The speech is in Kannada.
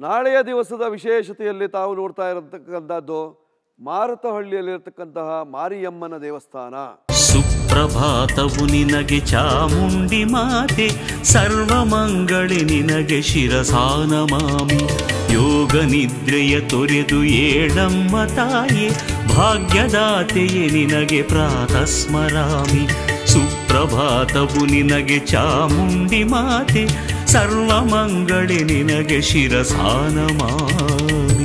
ನಾಳೆಯ ದಿವಸದ ವಿಶೇಷತೆಯಲ್ಲಿ ತಾವು ನೋಡ್ತಾ ಇರತಕ್ಕಂಥದ್ದು ಮಾರುತಹಳ್ಳಿಯಲ್ಲಿರ್ತಕ್ಕಂತಹ ಮಾರಿಯಮ್ಮನ ದೇವಸ್ಥಾನ ಸುಪ್ರಭಾತವು ನಿನಗೆ ಚಾಮುಂಡಿ ಮಾತೆ ಸರ್ವಮಂಗಳೆ ನಿನಗೆ ಶಿರಸಾನಮಾಮಿ ಯೋಗ ನಿದ್ರೆಯ ತೊರೆದು ಏಳಮ್ಮ ತಾಯೆ ಭಾಗ್ಯದಾತೆಯೇ ನಿನಗೆ ಪ್ರಾತಸ್ಮರಾಮಿ ಸುಪ್ರಭಾತವು ನಿನಗೆ ಚಾಮುಂಡಿ ಮಾತೆ ಸರ್ವಮಂಗಳೆ ನಿನಗೆ ಶಿರಸಾನಮಾಮಿ